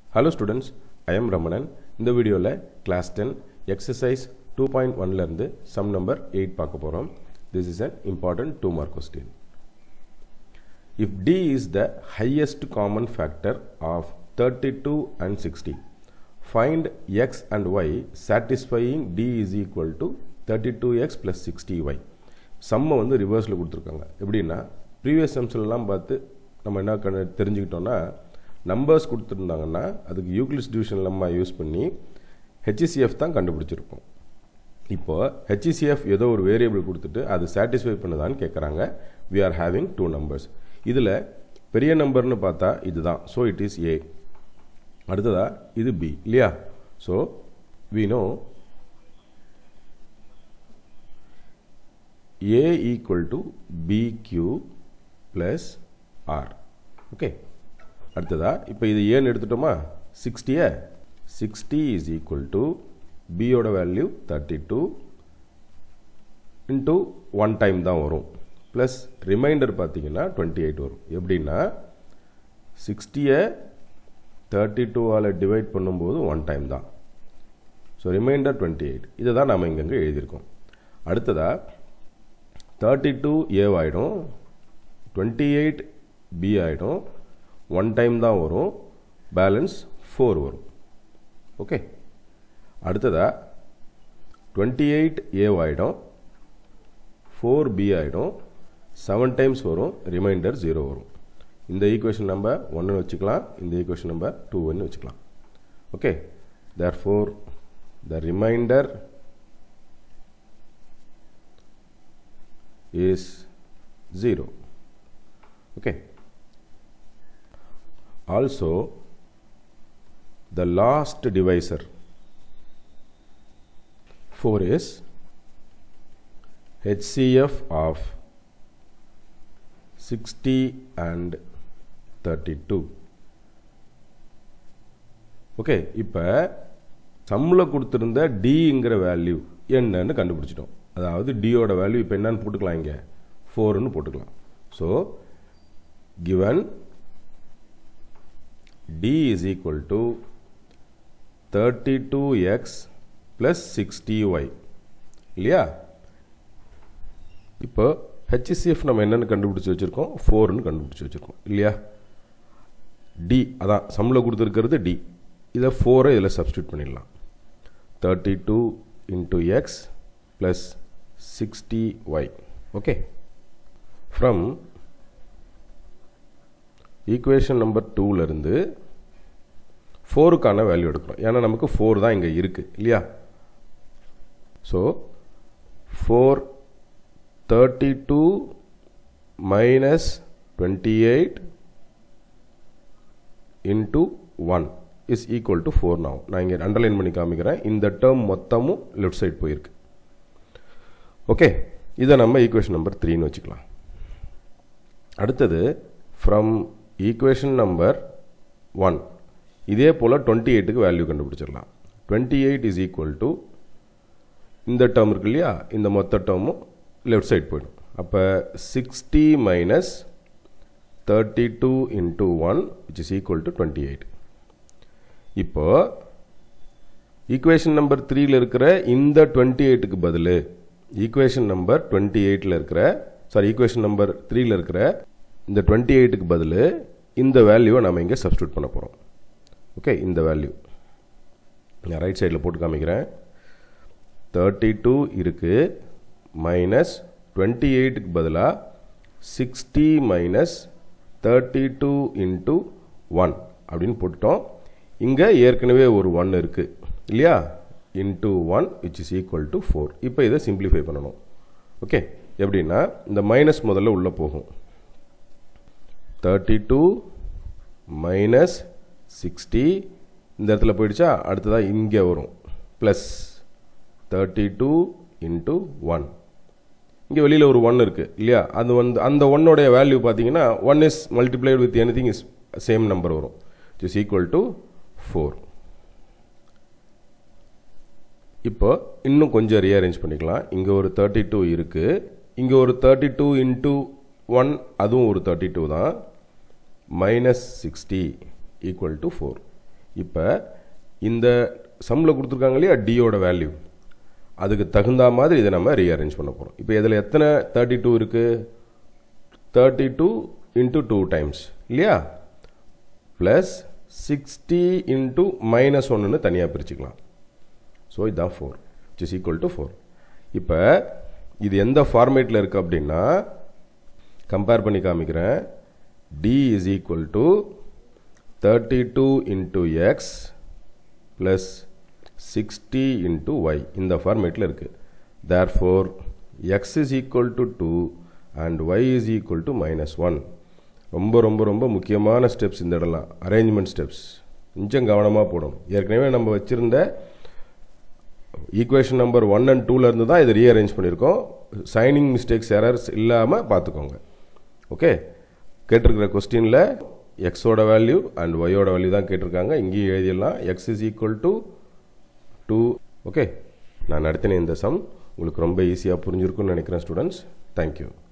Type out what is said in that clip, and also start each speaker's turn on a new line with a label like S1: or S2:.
S1: Hello students I am Ramanan இந்த வீடியோவில் class ten exercise two point ஒன்லேருந்து சம் நம்பர் எயிட் பார்க்க போகிறோம் this is an important two mark question If D is the highest common factor of 32 and 60, find x and y satisfying D is equal to 32x plus 60y. சம்மை வந்து ரிவர்ஸில் கொடுத்துருக்காங்க எப்படின்னா previous சம்ஸ்லாம் பார்த்து நம்ம என்ன கண தெரிஞ்சுக்கிட்டோன்னா நம்பர்ஸ் கொடுத்துருந்தாங்கன்னா அதுக்கு யூக்ளிஸ் டிவிஷன் நம்ம யூஸ் பண்ணி ஹெச்சிசிஎஃப் தான் கண்டுபிடிச்சிருப்போம் இப்போ ஹெச்சிசிஎஃப் ஏதோ ஒரு வேரியபிள் கொடுத்துட்டு அது சாட்டிஸ்ஃபை பண்ணுதான்னு கேட்குறாங்க we are having two numbers இதில் பெரிய நம்பர்னு பார்த்தா இதுதான் ஸோ இட் இஸ் ஏ அடுத்ததா இது பி இல்லையா so we know A equal to B Q plus R okay அடுத்ததா இப்போ இது ஏன்னு எடுத்துட்டோமா சிக்ஸ்டியை சிக்ஸ்டி இஸ் ஈக்குவல் டு பியோட value thirty two into one time தான் வரும் ப்ளஸ் ரிமைண்டர் பார்த்தீங்கன்னா டுவெண்ட்டி எயிட் வரும் எப்படின்னா சிக்ஸ்டியை தேர்ட்டி டூவால் டிவைட் பண்ணும்போது ஒன் டைம் தான் ஸோ ரிமைண்டர் டுவெண்ட்டி எயிட் இதை தான் நம்ம இங்கங்கே எழுதியிருக்கோம் அடுத்ததாக தேர்ட்டி டூ ஏவாயிடும் டுவெண்ட்டி எயிட் பி ஆகிடும் ஒன் டைம் தான் வரும் பேலன்ஸ் ஃபோர் வரும் ஓகே அடுத்ததாக டுவெண்ட்டி எயிட் ஏவாயிடும் ஃபோர் பி ஆகிடும் செவன் டைம்ஸ் வரும் ரிமைண்டர் ஜீரோ வரும் இந்த ஈக்குவேஷன் நம்பர் ஒன்று வச்சுக்கலாம் இந்த ஈக்குவேஷன் நம்பர் டூ ஒன்று வச்சுக்கலாம் okay therefore the remainder is 0 okay also the last divisor 4 is HCF of 60 and 32 okay இப்போ சம்மில் கொடுத்துருந்த டிங்கிற வேல்யூ என்னன்னு கண்டுபிடிச்சிட்டோம் அதாவது டியோட வேல்யூ இப்போ என்னன்னு போட்டுக்கலாம் இங்கே ஃபோர்னு போட்டுக்கலாம் so given D is equal to thirty two X plus sixty Y இல்லையா இப்போ ஹெச்சிசிஎஃப் நம்ம என்னென்னு கண்டுபிடிச்சி வச்சுருக்கோம் ஃபோர்னு கண்டுபிடிச்சி வச்சுருக்கோம் இல்லையா டி அதான் சம்மில் கொடுத்துருக்கிறது டி இதை ஃபோரை இதில் சப்ஸ்டியூட் பண்ணிடலாம் thirty two into X plus 60y okay from equation number 2 ல இருந்து 4க்கான வேல்யூ எடுக்கிறோம் ஏன்னா நமக்கு 4 தான் இங்கே இருக்கு இல்லையா so four thirty two minus twenty eight into one is equal to four நான் நான் இங்கே அண்டர்லைன் பண்ணி காமிக்கிறேன் இந்த டேர்ம் மொத்தமும் லெஃப்ட் சைட் போயிருக்கு ஓகே இதை நம்ம ஈக்குவேஷன் நம்பர் த்ரீன்னு வச்சுக்கலாம் அடுத்தது ஃப்ரம் ஈக்குவேஷன் நம்பர் ஒன் இதே போல் டுவெண்ட்டி எயிட்டுக்கு வேல்யூ கண்டுபிடிச்சிடலாம் twenty eight is equal to இந்த டேர்ம் இருக்கு இல்லையா இந்த மொத்த டேர்மும் லெஃப்ட் சைட் போயிடும் அப்போ sixty minus thirty two into one which is equal to twenty eight இப்போ ஈக்குவேஷன் நம்பர் த்ரீயில் இருக்கிற இந்த டுவெண்ட்டி எயிட்டுக்கு பதில் ஈக்குவேஷன் நம்பர் டுவெண்ட்டி எயிட்டில் இருக்கிற சாரி ஈக்குவேஷன் நம்பர் த்ரீயில் இருக்கிற இந்த டுவெண்ட்டி எயிட்டுக்கு பதில் இந்த வேல்யூவை நம்ம இங்கே சப்ஸ்டியூட் பண்ண போகிறோம் ஓகே இந்த வேல்யூ நான் ரைட் சைடில் போட்டு காமிக்கிறேன் தேர்ட்டி டூ இருக்குது மைனஸ் டுவெண்ட்டி எயிட்டுக்கு பதிலாக sixty minus thirty two into one அப்படின்னு போட்டுட்டோம் இங்கே ஏற்கனவே ஒரு ஒன் இருக்குது இல்லையா into one which is equal to four இப்போ இதை சிம்பிளிஃபை பண்ணணும் ஓகே எப்படின்னா இந்த மைனஸ் முதல்ல உள்ளே போகும் தேர்ட்டி டூ மைனஸ் சிக்ஸ்டி இந்த இடத்துல போயிடுச்சா அடுத்ததாக இங்கே வரும் plus thirty two into one இங்கே வெளியில் ஒரு ஒன் இருக்குது இல்லையா அது வந்து அந்த ஒன்னோடைய வேல்யூ பார்த்தீங்கன்னா one is multiplied with anything is same number வரும் இஸ் ஈக்குவல் டு ஃபோர் இப்போ இன்னும் கொஞ்சம் ரீஅரேஞ்ச் பண்ணிக்கலாம் இங்கே ஒரு தேர்ட்டி டூ இருக்குது இங்கே ஒரு தேர்ட்டி டூ இன்ட்டு ஒன் அதுவும் ஒரு தேர்ட்டி டூ தான் minus sixty equal to four இப்போ இந்த சம்மில் கொடுத்துருக்காங்க இல்லையா டியோட வேல்யூ அதுக்கு தகுந்த மாதிரி இதை நம்ம ரீஅரேஞ்ச் பண்ண போகிறோம் இப்போ இதில் எத்தனை தேர்ட்டி டூ இருக்குது thirty two into two times இல்லையா ப்ளஸ் சிக்ஸ்டி இன்ட்டு மைனஸ் ஒன்றுன்னு தனியாக பிரிச்சுக்கலாம் ஸோ இதுதான் four which is equal to four இப்போ இது எந்த ஃபார்மேட்டில் இருக்குது அப்படின்னா கம்பேர் பண்ணி காமிக்கிறேன் D is equal to thirty two into X plus sixty into Y இந்த ஃபார்மேட்டில் இருக்குது therefore X is equal to two and Y is equal to minus one ரொம்ப ரொம்ப ரொம்ப முக்கியமான ஸ்டெப்ஸ் இந்த இடம்லாம் அரேஞ்ச்மெண்ட் ஸ்டெப்ஸ் கொஞ்சம் கவனமாக போடணும் ஏற்கனவே நம்ம வச்சுருந்த ஈக்குவேஷன் நம்பர் ஒன் அண்ட் டூலேருந்து தான் இதை ரீஅரேஞ்ச் பண்ணியிருக்கோம் சைனிங் மிஸ்டேக்ஸ் எரர்ஸ் இல்லாமல் பார்த்துக்கோங்க ஓகே கேட்டிருக்கிற கொஸ்டினில் எக்ஸோட வேல்யூ அண்ட் ஒய்யோட வேல்யூ தான் கேட்டிருக்காங்க இங்கேயும் எழுதிடலாம் X is equal to two okay நான் நடத்தின இந்த சம் உங்களுக்கு ரொம்ப ஈஸியாக புரிஞ்சிருக்குன்னு நினைக்கிறேன் ஸ்டூடெண்ட்ஸ் தேங்க்யூ